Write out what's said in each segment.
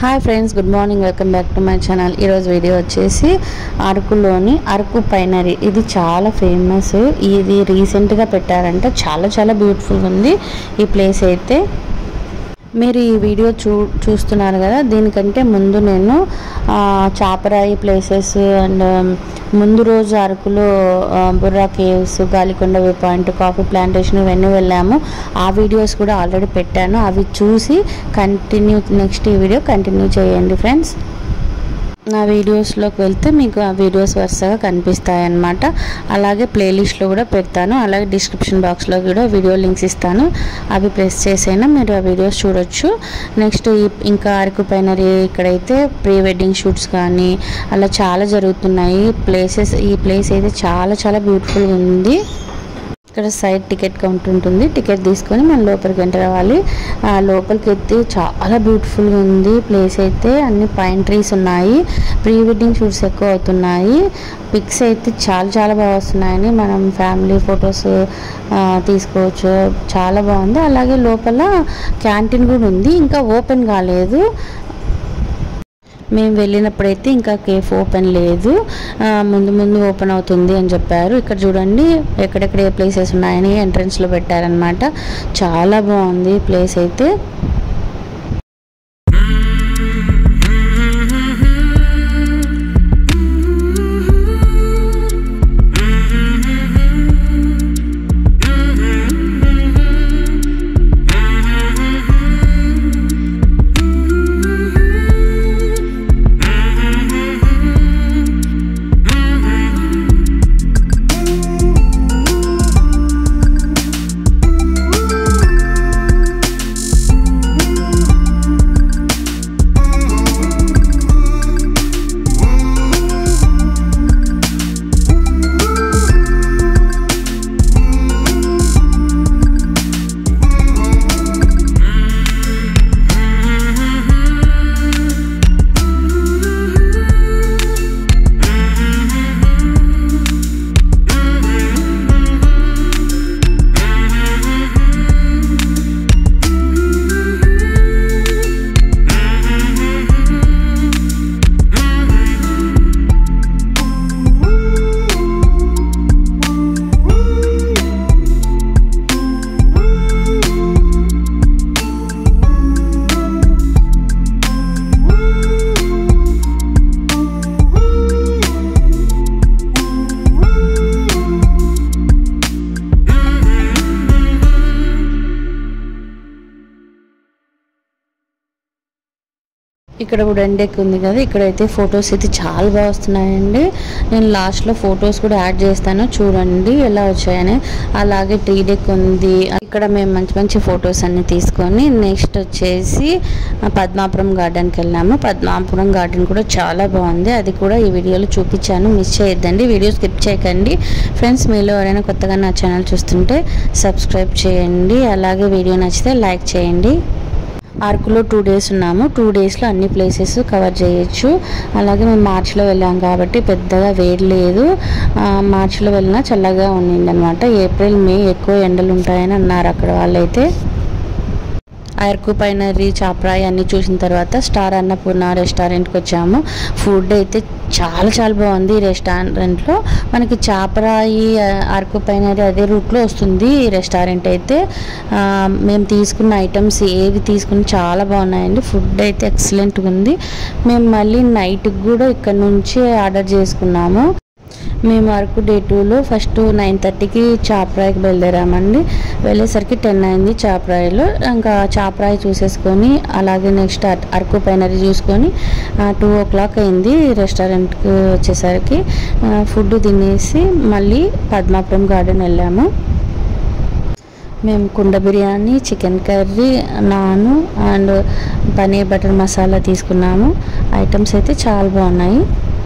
hi friends good morning welcome back to my channel ఈరోజు video వచ్చేసి అరకులోని అరకు పైనరీ ఇది చాలా ఫేమస్ ఇది రీసెంట్గా పెట్టారంట చాలా చాలా బ్యూటిఫుల్ ఉంది ఈ ప్లేస్ అయితే మీరు ఈ వీడియో చూ చూస్తున్నారు కదా దీనికంటే ముందు నేను ఆ, చాపరాయి ప్లేసెస్ అండ్ ముందు రోజు అరకులో ఆ, Borra caves Galikonda view point coffee plantation ఇవన్నీ వెళ్ళాము ఆ వీడియోస్ కూడా ఆల్రెడీ పెట్టాను అవి చూసి కంటిన్యూ నెక్స్ట్ ఈ వీడియో కంటిన్యూ చేయండి ఫ్రెండ్స్ నా వీడియోస్లోకి వెళ్తే మీకు ఆ వీడియోస్ వరుసగా కనిపిస్తాయి అన్నమాట అలాగే ప్లేలిస్ట్లో కూడా పెడతాను అలాగే డిస్క్రిప్షన్ బాక్స్లో కూడా వీడియో లింక్స్ ఇస్తాను అవి ప్రెస్ చేసైనా మీరు ఆ వీడియోస్ చూడొచ్చు నెక్స్ట్ ఈ- ఇంకా అరకు పైనరీ ఇక్కడైతే ప్రీ వెడ్డింగ్ షూట్స్ కానీ అలా చాలా జరుగుతున్నాయి ప్లేసెస్ ఈ ప్లేస్ అయితే చాలా చాలా బ్యూటిఫుల్గా ఉంది ఇక్కడ సైడ్ టికెట్ కౌంటర్ ఉంటుంది టికెట్ తీసుకొని మనం లోపలికి ఎంటర్ అవ్వాలి ఆ లోపలికి ఎత్తి చాలా బ్యూటిఫుల్గా ఉంది ప్లేస్ అయితే అన్ని పైన్ ట్రీస్ ఉన్నాయి ప్రీ వెడ్డింగ్ షూట్స్ ఎక్కువ అవుతున్నాయి పిక్స్ అయితే చాలా చాలా బాగా వస్తున్నాయని మనం ఫ్యామిలీ ఫొటోస్ తీసుకోవచ్చు చాలా బాగుంది అలాగే లోపల క్యాంటీన్ కూడా ఉంది ఇంకా ఓపెన్ కాలేదు మేము వెళ్ళినప్పుడైతే ఇంకా కేఫ్ ఓపెన్ లేదు ఆ, ముందు ముందు ఓపెన్ అవుతుంది అని చెప్పారు ఇక్కడ చూడండి ఎక్కడెక్కడ ఏ ప్లేసెస్ ఉన్నాయని ఎంట్రన్స్లో పెట్టారనమాట చాలా బాగుంది ప్లేస్ అయితే ఇక్కడ వుడెన్ డెక్ ఉంది కదా ఇక్కడైతే ఫొటోస్ అయితే చాలా బాగా వస్తున్నాయండి నేను లాస్ట్లో ఫొటోస్ కూడా యాడ్ చేస్తాను చూడండి ఎలా వచ్చాయని అలాగే ట్రీ డెక్ ఉంది ఇక్కడ మేము మంచి మంచి ఫొటోస్ అన్ని తీసుకొని నెక్స్ట్ వచ్చేసి ఆ, పద్మాపురం గార్డెన్కి వెళ్ళాము పద్మాపురం గార్డెన్ కూడా చాలా బాగుంది అది కూడా ఈ వీడియోలో చూపించాను మిస్ చేయొద్దండి వీడియో స్కిప్ చేయకండి ఫ్రెండ్స్ మీలో ఎవరైనా కొత్తగా నా ఛానల్ చూస్తుంటే సబ్స్క్రైబ్ చేయండి అలాగే వీడియో నచ్చితే లైక్ చేయండి అరకులో టూ డేస్ ఉన్నాము టూ డేస్లో అన్ని ప్లేసెస్ కవర్ చేయొచ్చు అలాగే మేము మార్చిలో వెళ్ళాం కాబట్టి పెద్దగా వేడి లేదు ఆ, మార్చిలో వెళ్ళినా చల్లగా ఉండింది అనమాట ఏప్రిల్ మే ఎక్కువ ఎండలు ఉంటాయని అన్నారు అక్కడ వాళ్ళైతే అరకు పైనరీ చాప్రాయి అన్ని చూసిన తర్వాత స్టార్ అన్నపూర్ణ రెస్టారెంట్కి వచ్చాము ఫుడ్ అయితే చాలా చాలా బాగుంది ఈ రెస్టారెంట్లో మనకి చాపరాయి ఆ, అరకు పైనరీ అదే రూట్లో వస్తుంది ఈ రెస్టారెంట్ అయితే ఆ, మేము తీసుకున్న ఐటమ్స్ ఏవి తీసుకుని చాలా బాగున్నాయండి ఫుడ్ అయితే ఎక్సలెంట్గా ఉంది మేము మళ్ళీ నైట్కి కూడా ఇక్కడ నుంచి ఆర్డర్ చేసుకున్నాము మేము అరకు డే టూలో ఫస్ట్ నైన్ థర్టీకి చాపరాయికి బయలుదేరామండి వెళ్ళేసరికి టెన్ అయింది చాపరాయిలో ఇంకా చాపరాయి చూసేసుకొని అలాగే నెక్స్ట్ అర- అరకు పైనరీ చూసుకొని టూ ఓ క్లాక్ అయింది రెస్టారెంట్కి వచ్చేసరికి ఫుడ్ తినేసి మళ్ళీ పద్మాపురం గార్డెన్ వెళ్ళాము మేము కుండ biryani chicken curry naan and paneer butter masala తీసుకున్నాము ఐటమ్స్ అయితే చాలా బాగున్నాయి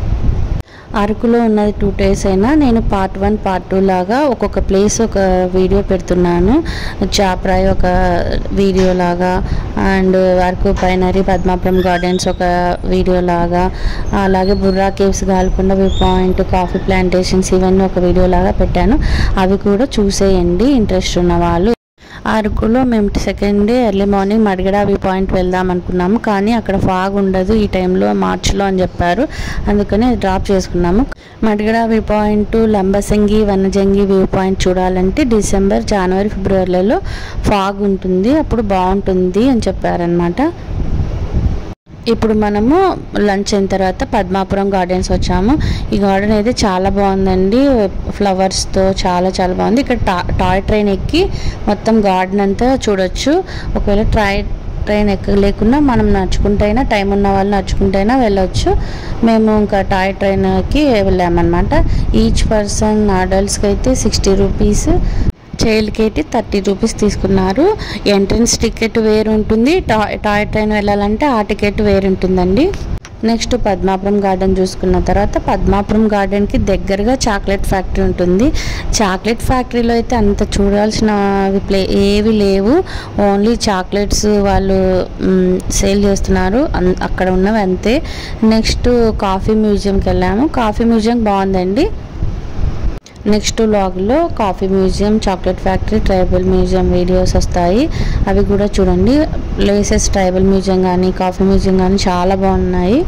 అరకులో ఉన్నది టూ డేస్ అయినా నేను పార్ట్ వన్ పార్ట్ టూ లాగా ఒక్కొక్క ప్లేస్ ఒక వీడియో పెడుతున్నాను చాప్రాయ్ ఒక వీడియో లాగా and Araku pinery Padmapuram gardens ఒక వీడియో లాగా అలాగే Borra caves Galikonda view point coffee plantations ఇవన్నీ ఒక వీడియో లాగా పెట్టాను అవి కూడా చూసేయండి ఇంట్రెస్ట్ ఉన్న వాళ్ళు అరకులో మేము second day early morning Madagada view point వెళ్దాం అనుకున్నాము కానీ అక్కడ ఫాగ్ ఉండదు ఈ టైంలో మార్చిలో అని చెప్పారు అందుకని డ్రాప్ చేసుకున్నాము Madagada view point Lambasingi Vanajangi view point చూడాలంటే డిసెంబర్ జనవరి ఫిబ్రవరిలలో ఫాగ్ ఉంటుంది అప్పుడు బాగుంటుంది అని చెప్పారనమాట ఇప్పుడు మనము లంచ్ అయిన తర్వాత పద్మాపురం గార్డెన్స్ వచ్చాము ఈ గార్డెన్ అయితే చాలా బాగుందండి ఫ్లవర్స్తో చాలా చాలా బాగుంది ఇక్కడ టా టాయ్ ట్రైన్ ఎక్కి మొత్తం గార్డెన్ అంతా చూడొచ్చు ఒకవేళ ట్రాయ్ ట్రైన్ ఎక్కలేకుండా మనం నడుచుకుంటైనా టైం ఉన్న వాళ్ళు నడుచుకుంటైనా వెళ్ళొచ్చు మేము ఇంకా టాయ్ ట్రైన్కి వెళ్ళామన్నమాట ఈచ్ పర్సన్ అడల్ట్స్కి అయితే సిక్స్టీ రూపీస్ చైల్డ్కి అయితే థర్టీ రూపీస్ తీసుకున్నారు ఎంట్రన్స్ టికెట్ వేరు ఉంటుంది టాయ్ టాయ్ ట్రైన్ వెళ్ళాలంటే ఆ టికెట్ వేరు ఉంటుందండి నెక్స్ట్ పద్మాపురం గార్డెన్ చూసుకున్న తర్వాత పద్మాపురం గార్డెన్కి దగ్గరగా చాక్లెట్ ఫ్యాక్టరీ ఉంటుంది చాక్లెట్ ఫ్యాక్టరీలో అయితే అంత చూడాల్సిన ప్లే ఏవి లేవు ఓన్లీ చాక్లెట్స్ వాళ్ళు సేల్ చేస్తున్నారు అన్- అక్కడ ఉన్నవి అంతే నెక్స్ట్ కాఫీ మ్యూజియంకి వెళ్ళాము కాఫీ మ్యూజియం బాగుందండి నెక్స్ట్ లాగ్లో coffee museum chocolate factory tribal museum videos వస్తాయి అవి కూడా చూడండి ప్లేసెస్ ట్రైబల్ మ్యూజియం కానీ కాఫీ మ్యూజియం కానీ చాలా బాగున్నాయి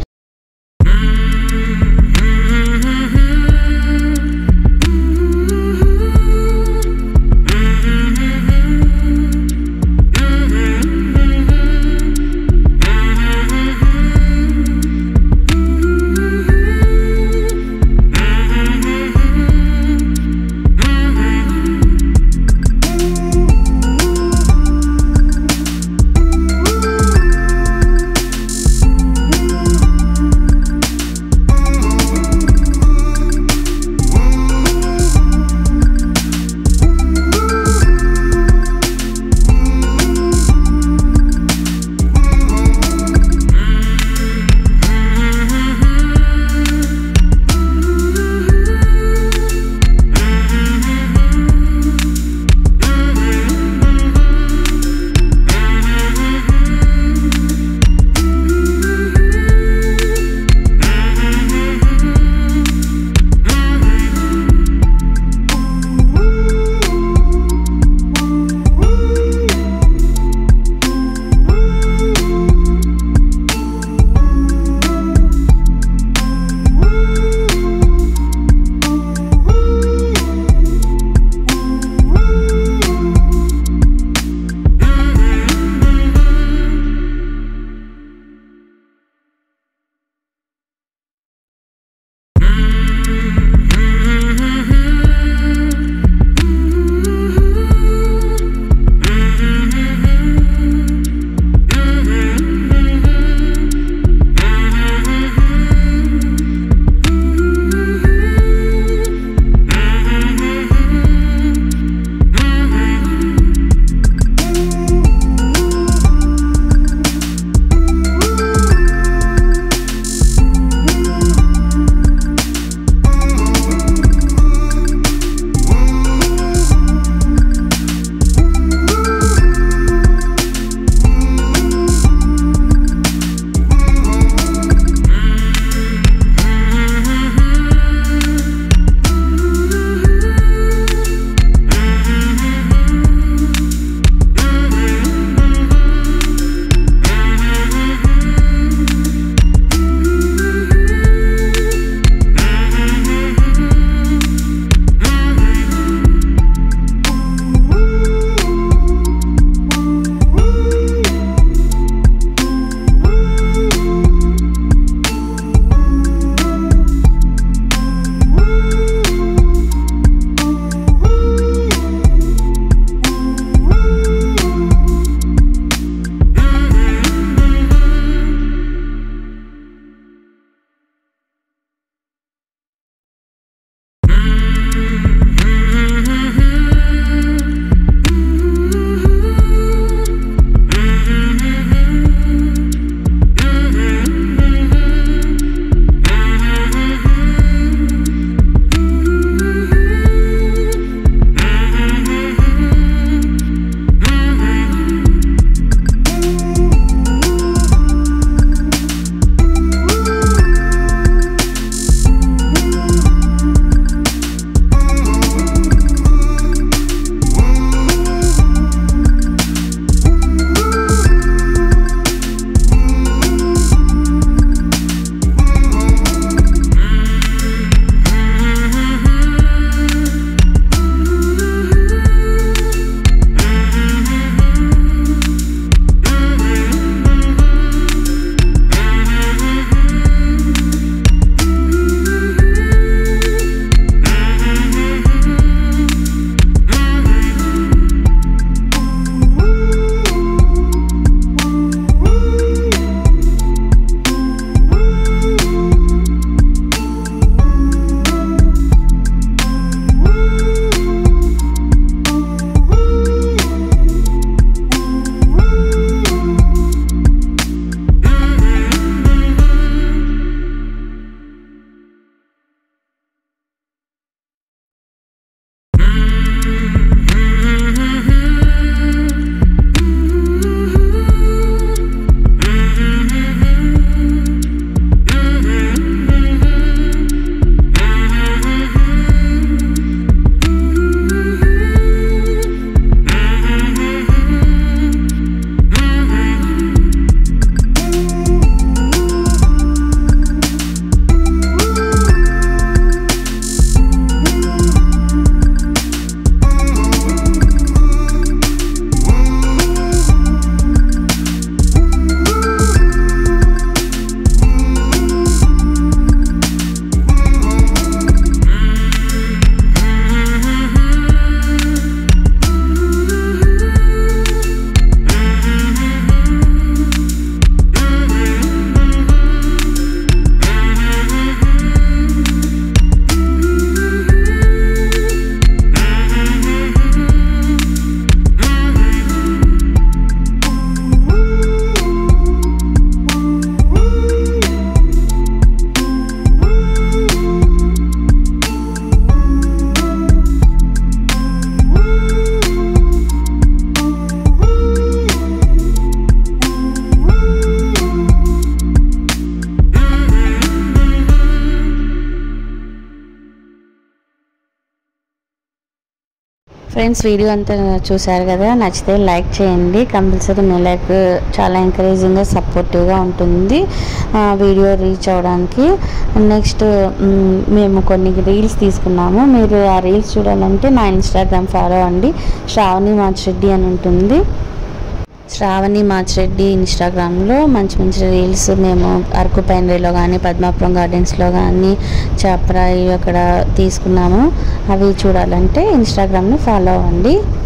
ఫ్రెండ్స్ వీడియో అంతా చూసారు కదా నచ్చితే లైక్ చేయండి కంపల్సరీ మీ లైక్ చాలా ఎంకరేజింగ్గా సపోర్టివ్గా ఉంటుంది ఆ, వీడియో రీచ్ అవ్వడానికి నెక్స్ట్ మ్, మేము కొన్ని రీల్స్ తీసుకున్నాము మీరు ఆ రీల్స్ చూడాలంటే నా ఇన్స్టాగ్రామ్ ఫాలో అండి శ్రావణి మాచిరెడ్డి అని ఉంటుంది శ్రావణి మాచిరెడ్డి ఇన్స్టాగ్రామ్లో మంచి మంచి రీల్స్ మేము అరకు పైనరీలో కానీ పద్మాపురం గార్డెన్స్లో కానీ చాపరాయి అక్కడ తీసుకున్నాము అవి చూడాలంటే ఇన్స్టాగ్రామ్ని ఫాలో అవ్వండి